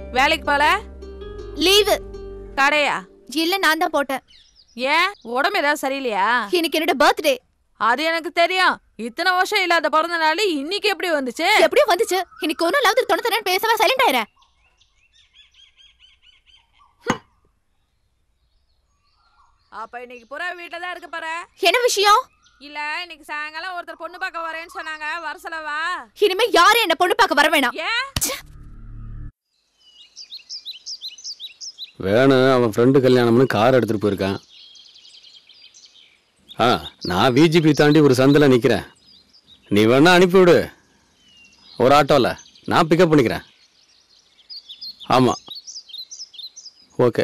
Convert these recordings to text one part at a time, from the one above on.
வேலைக்கு போல லீவு கடையா இல்ல நான் தான் போட்டேன் ஏன் உடம்பு ஏதாவது சரியில்லையா இன்னைக்கு என்னோட பர்த்டே அது எனக்கு தெரியும் இத்தனை வருஷம் இல்லாத பிறந்த நாள் இன்னைக்கு எப்படி வந்துச்சு எப்படியோ வந்துச்சு இன்னைக்கு ஒரு நாளாவது தொண்ணூத்தி பேசவா சைலண்ட் ஆயிரேன் அப்ப இன்னைக்கு புறா வீட்டுல தான் இருக்க போற என்ன விஷயம் இல்ல இன்னைக்கு சாயங்காலம் ஒருத்தர் பொண்ணு பார்க்க வரேன்னு சொன்னாங்க வர சொல்லவா இனிமே யாரும் என்ன பொண்ணு பார்க்க வர வேணாம் ஏன் வேணும் அவன் ஃப்ரெண்டு கல்யாணம்னு கார் எடுத்துகிட்டு போயிருக்கான் ஆ நான் விஜிபி தாண்டி ஒரு சந்தில் நிற்கிறேன் நீ வேணா அனுப்பிவிடு ஒரு ஆட்டோவில் நான் பிக்கப் பண்ணிக்கிறேன் ஆமாம் ஓகே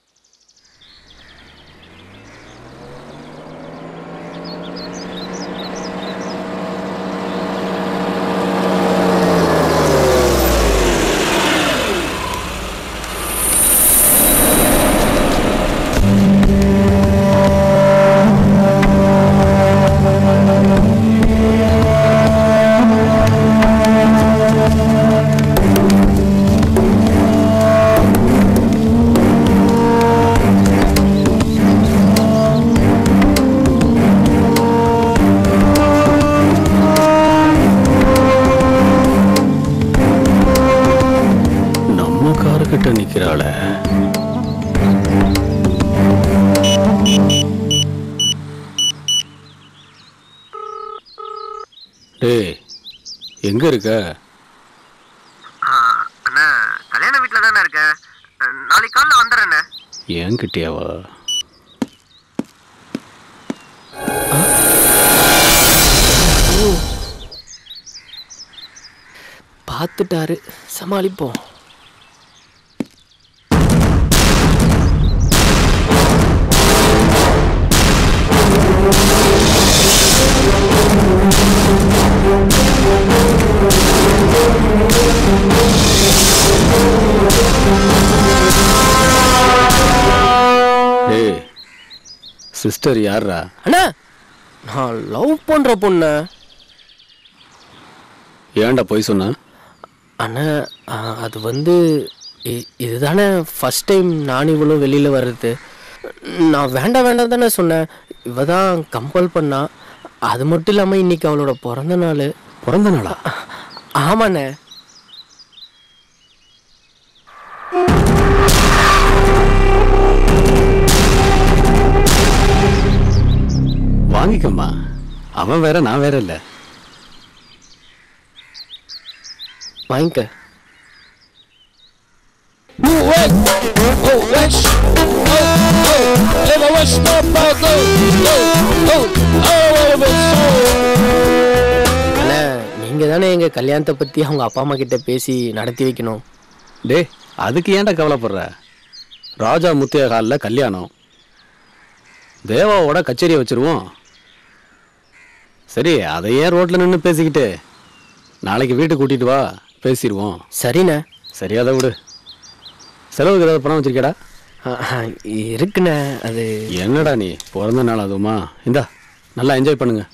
நம்ம காருக்கிட்ட நிற்கிறாளே டேய் எங்க இருக்க அண்ணா கல்யாண வீட்டில் தானே இருக்கேன் நாளைக்கு காலைல வந்துடுறேண்ணே என்கிட்டயாவா பார்த்துட்டாரு சமாளிப்போம் டேய் சிஸ்டர் யார்ரா அண்ணா நான் லவ் பண்ற பொண்ணு ஏன்டா போய் சொன்ன அண்ணா ஆ, அது வந்து இ- இதுதானே ஃபர்ஸ்ட் டைம் நான் இவளும் வெளியில் வர்றது நான் வேண்டாம் வேண்டாம் தானே சொன்னேன் இவ தான் கம்பல் பண்ணா அது மட்டும் இல்லாமல் இன்னைக்கு அவளோட பிறந்த நாள் பிறந்த நாளா ஆமாண்ணே வாங்கிக்கம்மா அவன் வேற நான் வேற இல்லை வாங்கிக்க அண்ணா நீங்கள் தானே எங்கள் கல்யாணத்தை பற்றி அவங்க அப்பா அம்மா கிட்ட பேசி நடத்தி வைக்கணும் டேய் அதுக்கு ஏன்டா கவலைப்படுற ராஜா முத்தியா ஹாலில் கல்யாணம் தேவாவோட கச்சேரியை வச்சிருவோம் சரி அதை ஏன் ரோட்டில் நின்று பேசிக்கிட்டு நாளைக்கு வீட்டுக்கு கூட்டிட்டு வா பேசிடுவோம் சரிண்ணே சரி அதை விடு செலவுக்கு ஏதாவது பணம் வச்சிருக்கேடா ஆ, ஆ, இருக்குண்ணே அது என்னடா நீ பிறந்த நாள் அதுவுமா இந்தா நல்லா என்ஜாய் பண்ணுங்க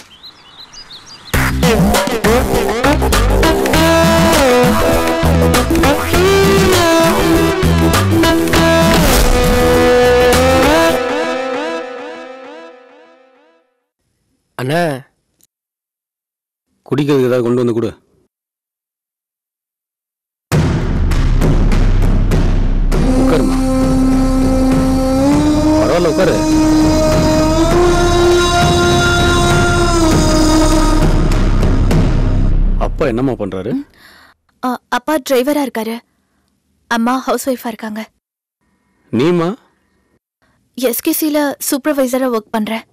அண்ணா குடிக்கிறதுக்கு ஏதாவது கொண்டு வந்து கொடு உட்காருமா பரவாயில்ல உட்காரு அப்பா என்னம்மா பண்றாரு ஆ, அப்பா டிரைவரா இருக்காரு அம்மா ஹவுஸ் ஒய்ஃபா இருக்காங்க நீமா எஸ்கேசில சூப்பர்வைசரா ஒர்க் பண்றேன்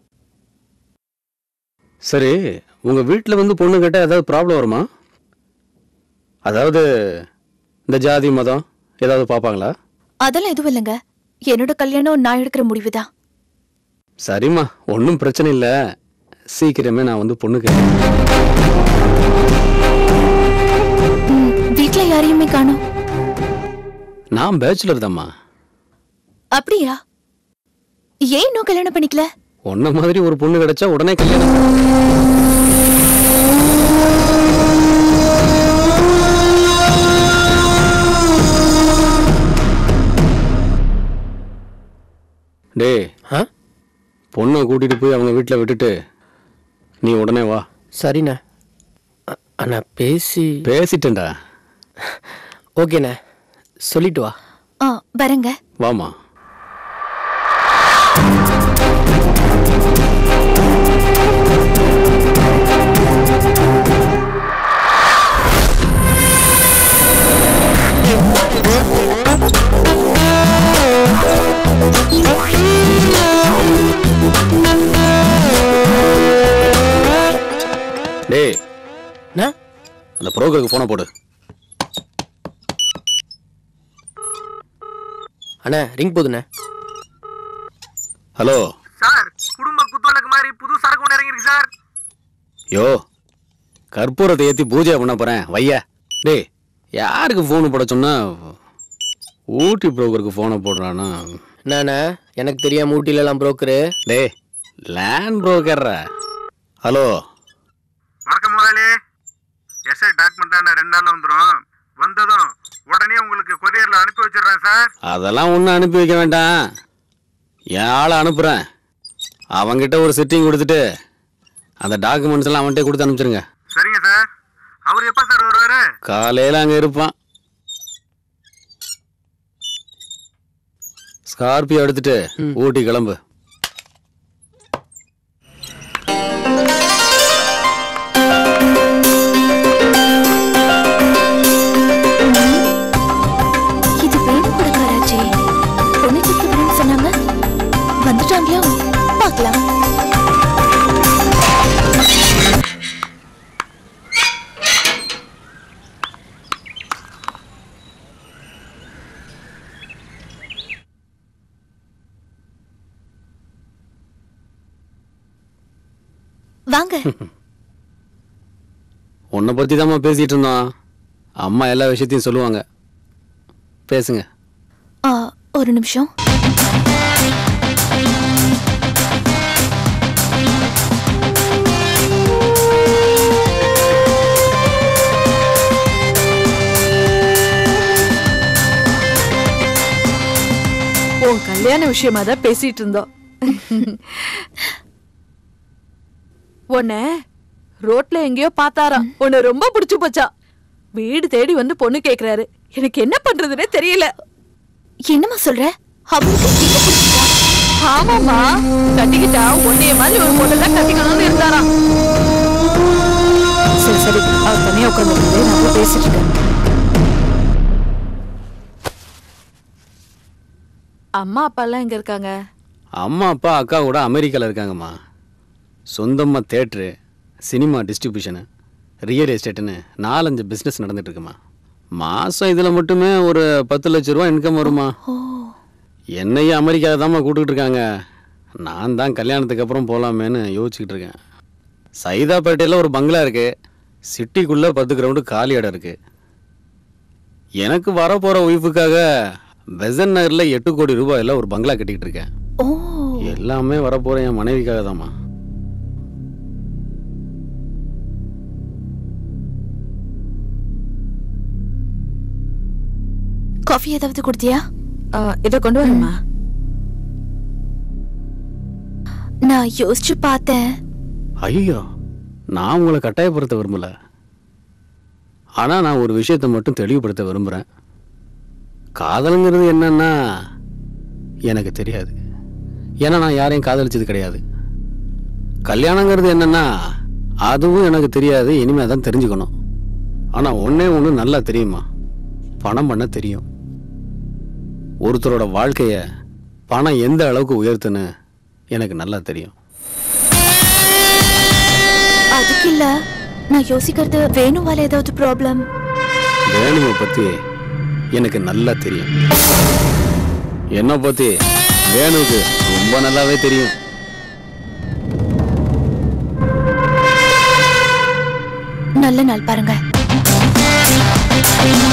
சரி உங்க வீட்டில் வந்து பொண்ணு கேட்டால் ஏதாவது ப்ராப்ளம் வருமா அதாவது இந்த ஜாதி மதம் ஏதாவது பார்ப்பாங்களா அதெல்லாம் எதுவும் இல்லைங்க என்னோட கல்யாணம் நான் எடுக்கிற முடிவு தான் சரிம்மா ஒன்றும் பிரச்சனை இல்லை சீக்கிரமே நான் வந்து பொண்ணு கேட்குறேன் வீட்ல யாரையுமே காணோம் நான் பேச்சுலர் தாம்மா அப்படியா ஏன் இன்னும் கல்யாணம் பண்ணிக்கல உன்ன மாதிரி ஒரு பொண்ணு கிடைச்சா உடனே கல்யாணம் டேய் ஆ பொண்ணை கூட்டிட்டு போய் அவங்க வீட்டில் விட்டுட்டு நீ உடனே வா சரிண்ணே அ- அண்ணா பேசி பேசிட்டேன்டா ஓகேண்ணே சொல்லிட்டு வா ஆ வரேங்க வாமா டேய் அண்ணா அந்த புரோக்கருக்கு ஃபோனை போடு அண்ணா ரிங் போதுண்ணே ஹலோ சார் குடும்ப குத்துவழக்கு மாதிரி புது சரக்கு ஒன்று இறங்கிருக்கு சார் யோ கற்பூரத்தை ஏற்றி பூஜை பண்ண போகிறேன் வையா டேய் யாருக்கு ஃபோனு போட சொன்னா ஊட்டி புரோக்கருக்கு ஃபோனை போடுறானா என்னண்ணே எனக்கு தெரியாம ஊட்டிலலாம் புரோக்கரு டேய் லேண்ட் புரோக்கர்ரா ஹலோ வணக்கம் முதலாளி எஸ்ஐ டாக்குமெண்ட் ரெண்டு நாள்ல வந்துடும் வந்ததும் உடனே உங்களுக்கு கொரியர்ல அனுப்பி வச்சிடுறேன் சார் அதெல்லாம் ஒன்றும் அனுப்பி வைக்க வேண்டாம் என் ஆளை அனுப்புகிறேன் அவங்கிட்ட ஒரு செட்டிங் கொடுத்துட்டு அந்த டாக்குமெண்ட்ஸ் எல்லாம் அவன்கிட்ட கொடுத்து அனுப்பிச்சிருங்க சரிங்க சார் அவர் எப்ப சார் வருவாரு காலையில் அங்கே இருப்பான் ஸ்கார்பியோ எடுத்துட்டு ஊட்டி கிளம்பு இது வேணும் கொடுக்காராச்சே பொண்ணு தூக்கி வரேன்னு சொன்னாங்க வந்துட்டாங்களா பார்க்கலாம் வாங்க உன்னை பற்றி தாம்மா பேசிகிட்டு இருந்தோம் அம்மா எல்லா விஷயத்தையும் சொல்லுவாங்க பேசுங்க ஆ, ஒரு நிமிஷம் உன் கல்யாண விஷயமா தான் பேசிட்டு இருந்தோம் உன்ன ரோட்ல எங்கேயோ பார்த்தாராம் உன்னை ரொம்ப பிடிச்சு போச்சா வீடு தேடி வந்து பொண்ணு கேக்குறாரு எனக்கு என்ன பண்றதுன்னே தெரியல என்னம்மா சொல்ற அவருக்கு என்ன பிடிச்சிருக்கா? ஆமாமா கட்டிக்கிட்டா உன்னைய மாதிரி ஒரு பொண்ணு தான் கட்டிக்கணும்னு இருந்தாராம் சரி சரி அவர் தனியா உட்காந்து நான் போய் பேசிட்டு இருக்கேன் அம்மா அப்பா எல்லாம் எங்க இருக்காங்க அம்மா அப்பா அக்கா கூட அமெரிக்காவில் இருக்காங்கம்மா சொந்தமாக தேட்ரு சினிமா டிஸ்ட்ரிபியூஷனு ரியல் எஸ்டேட்டுன்னு நாலஞ்சு பிஸ்னஸ் நடந்துட்டு இருக்குமா மாதம் இதில் மட்டுமே ஒரு பத்து லட்ச ரூபா இன்கம் வருமா என்னையும் அமெரிக்காவில் தாம்மா கூப்பிட்டுட்டு இருக்காங்க நான் தான் கல்யாணத்துக்கு அப்புறம் போகலாமேன்னு யோசிச்சுக்கிட்டு இருக்கேன் சைதாப்பேட்டையில் ஒரு பங்களா இருக்குது சிட்டிக்குள்ளே பத்து கிரவுண்டு காலி இடம் இருக்குது எனக்கு வரப்போகிற ஒய்ஃபுக்காக பெசன் நகரில் எட்டு கோடி ரூபாயில் ஒரு பங்களா கட்டிக்கிட்டு இருக்கேன் ஓ எல்லாமே வரப்போற என் மனைவிக்காக தாம்மா காஃபி ஏதாவது கொடுத்தியா ஆ, இதை கொண்டு வரமா நான் யோசிச்சு பார்த்தேன் ஐயோ நான் உங்களை கட்டாயப்படுத்த விரும்பல ஆனால் நான் ஒரு விஷயத்தை மட்டும் தெளிவுபடுத்த விரும்புகிறேன் காதலுங்கிறது என்னன்னா எனக்கு தெரியாது ஏன்னா நான் யாரையும் காதலிச்சது கிடையாது கல்யாணங்கிறது என்னன்னா அதுவும் எனக்கு தெரியாது இனிமேல் தான் தெரிஞ்சுக்கணும் ஆனால் ஒன்றே ஒன்று நல்லா தெரியுமா பணம் பண்ண தெரியும் ஒருத்தரோட வாழ்க்கைய பணம் எந்த அளவுக்கு உயர்த்துன்னு எனக்கு நல்லா தெரியும் அதுக்கு இல்ல நான் யோசிக்கிறது வேணுவால ஏதாவது ப்ராப்ளம் வேணுவை பத்தி எனக்கு நல்லா தெரியும் என்னை பத்தி வேணுவுக்கு ரொம்ப நல்லாவே தெரியும் நல்ல நாள் பாருங்க